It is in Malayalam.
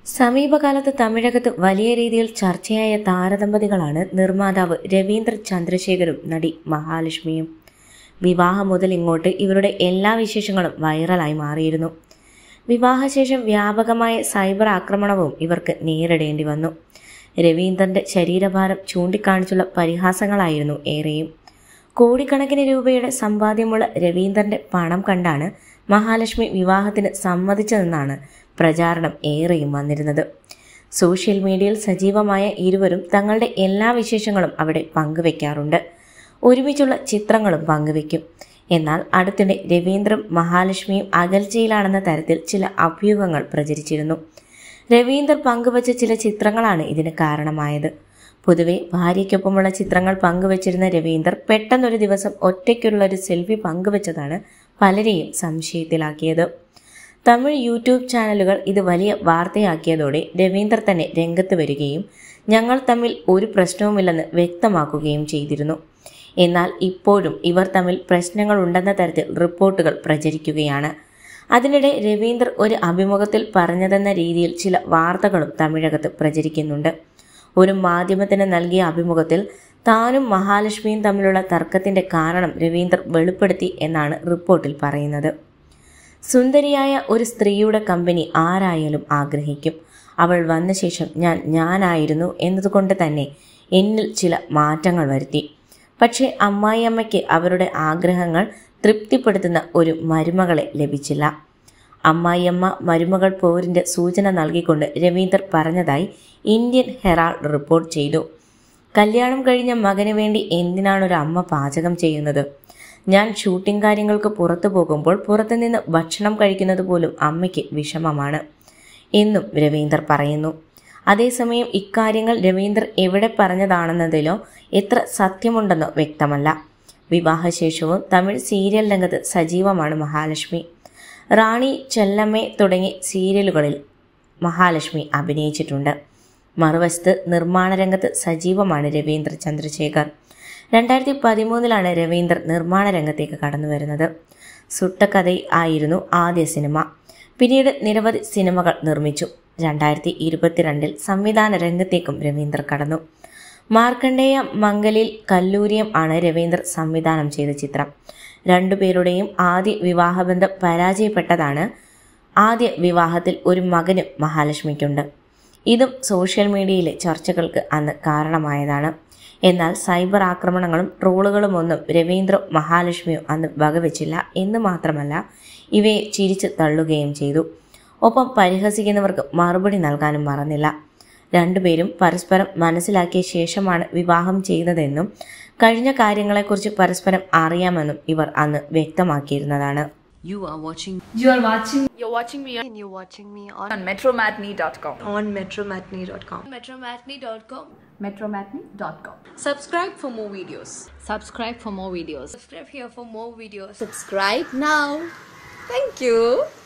സമീപകാലത്ത് തമിഴകത്ത് വലിയ രീതിയിൽ ചർച്ചയായ താരദമ്പതികളാണ് നിർമ്മാതാവ് രവീന്ദ്ര ചന്ദ്രശേഖരും നടി മഹാലക്ഷ്മിയും വിവാഹം മുതൽ ഇങ്ങോട്ട് ഇവരുടെ എല്ലാ വിശേഷങ്ങളും വൈറലായി മാറിയിരുന്നു വിവാഹശേഷം വ്യാപകമായ സൈബർ ആക്രമണവും ഇവർക്ക് നേരിടേണ്ടി വന്നു രവീന്ദ്രന്റെ ശരീരഭാരം ചൂണ്ടിക്കാണിച്ചുള്ള പരിഹാസങ്ങളായിരുന്നു ഏറെയും കോടിക്കണക്കിന് രൂപയുടെ സമ്പാദ്യമുള്ള രവീന്ദ്രന്റെ പണം കണ്ടാണ് മഹാലക്ഷ്മി വിവാഹത്തിന് സമ്മതിച്ചതെന്നാണ് പ്രചാരണം ഏറെയും വന്നിരുന്നത് സോഷ്യൽ മീഡിയയിൽ സജീവമായ ഇരുവരും തങ്ങളുടെ എല്ലാ വിശേഷങ്ങളും അവിടെ പങ്കുവെക്കാറുണ്ട് ഒരുമിച്ചുള്ള ചിത്രങ്ങളും പങ്കുവെക്കും എന്നാൽ അടുത്തിടെ രവീന്ദ്രം മഹാലക്ഷ്മിയും അകൽച്ചയിലാണെന്ന തരത്തിൽ ചില അഭ്യൂഹങ്ങൾ പ്രചരിച്ചിരുന്നു രവീന്ദർ പങ്കുവച്ച ചില ചിത്രങ്ങളാണ് ഇതിന് കാരണമായത് പൊതുവെ ഭാര്യയ്ക്കൊപ്പമുള്ള ചിത്രങ്ങൾ പങ്കുവച്ചിരുന്ന രവീന്ദർ പെട്ടെന്നൊരു ദിവസം ഒറ്റയ്ക്കുള്ള ഒരു സെൽഫി പങ്കുവച്ചതാണ് പലരെയും സംശയത്തിലാക്കിയത് തമിഴ് യൂട്യൂബ് ചാനലുകൾ ഇത് വലിയ വാർത്തയാക്കിയതോടെ രവീന്ദർ തന്നെ രംഗത്ത് വരികയും ഞങ്ങൾ തമ്മിൽ ഒരു പ്രശ്നവുമില്ലെന്ന് വ്യക്തമാക്കുകയും ചെയ്തിരുന്നു എന്നാൽ ഇപ്പോഴും ഇവർ തമ്മിൽ പ്രശ്നങ്ങളുണ്ടെന്ന തരത്തിൽ റിപ്പോർട്ടുകൾ പ്രചരിക്കുകയാണ് അതിനിടെ രവീന്ദർ ഒരു അഭിമുഖത്തിൽ പറഞ്ഞതെന്ന രീതിയിൽ ചില വാർത്തകളും തമിഴകത്ത് പ്രചരിക്കുന്നുണ്ട് ഒരു മാധ്യമത്തിന് നൽകിയ അഭിമുഖത്തിൽ താനും മഹാലക്ഷ്മിയും തമ്മിലുള്ള തർക്കത്തിന്റെ കാരണം രവീന്ദർ വെളിപ്പെടുത്തി എന്നാണ് റിപ്പോർട്ടിൽ പറയുന്നത് സുന്ദരിയായ ഒരു സ്ത്രീയുടെ കമ്പനി ആരായാലും ആഗ്രഹിക്കും അവൾ വന്ന ശേഷം ഞാൻ ഞാനായിരുന്നു എന്നതുകൊണ്ട് തന്നെ എന്നിൽ ചില മാറ്റങ്ങൾ വരുത്തി പക്ഷേ അമ്മായിയമ്മയ്ക്ക് അവരുടെ ആഗ്രഹങ്ങൾ തൃപ്തിപ്പെടുത്തുന്ന ഒരു മരുമകളെ ലഭിച്ചില്ല അമ്മായിയമ്മ മരുമകൾ പോരിന്റെ സൂചന നൽകിക്കൊണ്ട് രവീന്ദർ പറഞ്ഞതായി ഇന്ത്യൻ ഹെറാൾഡ് റിപ്പോർട്ട് ചെയ്തു കല്യാണം കഴിഞ്ഞ മകന് വേണ്ടി എന്തിനാണ് ഒരു അമ്മ പാചകം ചെയ്യുന്നത് ഞാൻ ഷൂട്ടിംഗ് കാര്യങ്ങൾക്ക് പുറത്തു പോകുമ്പോൾ പുറത്തുനിന്ന് ഭക്ഷണം കഴിക്കുന്നത് പോലും അമ്മയ്ക്ക് വിഷമമാണ് എന്നും രവീന്ദർ പറയുന്നു അതേസമയം ഇക്കാര്യങ്ങൾ രവീന്ദർ എവിടെ പറഞ്ഞതാണെന്നതിലോ എത്ര സത്യമുണ്ടെന്നോ വ്യക്തമല്ല വിവാഹശേഷവും തമിഴ് സീരിയൽ രംഗത്ത് സജീവമാണ് മഹാലക്ഷ്മി റാണി ചെല്ലമ്മേ തുടങ്ങി സീരിയലുകളിൽ മഹാലക്ഷ്മി അഭിനയിച്ചിട്ടുണ്ട് മറുവശത്ത് നിർമ്മാണ രംഗത്ത് സജീവമാണ് രവീന്ദ്ര ചന്ദ്രശേഖർ രണ്ടായിരത്തി പതിമൂന്നിലാണ് രവീന്ദർ നിർമ്മാണ രംഗത്തേക്ക് കടന്നു വരുന്നത് സുട്ടക്കഥ ആയിരുന്നു ആദ്യ സിനിമ പിന്നീട് നിരവധി സിനിമകൾ നിർമ്മിച്ചു രണ്ടായിരത്തി ഇരുപത്തിരണ്ടിൽ സംവിധാന രംഗത്തേക്കും രവീന്ദർ കടന്നു മാർക്കണ്ഡേയ മംഗലിൽ കല്ലൂരിയം ആണ് രവീന്ദർ സംവിധാനം ചെയ്ത ചിത്രം രണ്ടുപേരുടെയും ആദ്യ വിവാഹബന്ധം പരാജയപ്പെട്ടതാണ് ആദ്യ വിവാഹത്തിൽ ഒരു മകനും മഹാലക്ഷ്മിക്കുണ്ട് ഇതും സോഷ്യൽ മീഡിയയിലെ ചർച്ചകൾക്ക് അന്ന് കാരണമായതാണ് എന്നാൽ സൈബർ ആക്രമണങ്ങളും ട്രോളുകളും ഒന്നും രവീന്ദ്ര മഹാലക്ഷ്മിയോ അന്ന് വകവെച്ചില്ല എന്ന് മാത്രമല്ല ഇവയെ ചിരിച്ച് തള്ളുകയും ചെയ്തു ഒപ്പം പരിഹസിക്കുന്നവർക്ക് മറുപടി നൽകാനും മറന്നില്ല രണ്ടുപേരും പരസ്പരം മനസ്സിലാക്കിയ ശേഷമാണ് വിവാഹം ചെയ്തതെന്നും കഴിഞ്ഞ കാര്യങ്ങളെക്കുറിച്ച് പരസ്പരം അറിയാമെന്നും ഇവർ അന്ന് വ്യക്തമാക്കിയിരുന്നതാണ് You are watching You are watching You're watching me on, and you're watching me on, on metromatney.com. on metromatney.com. metromatney.com. Metromatney.com. Subscribe for more videos. subscribe for more videos Subscribe here for more videos. Subscribe now. Thank you.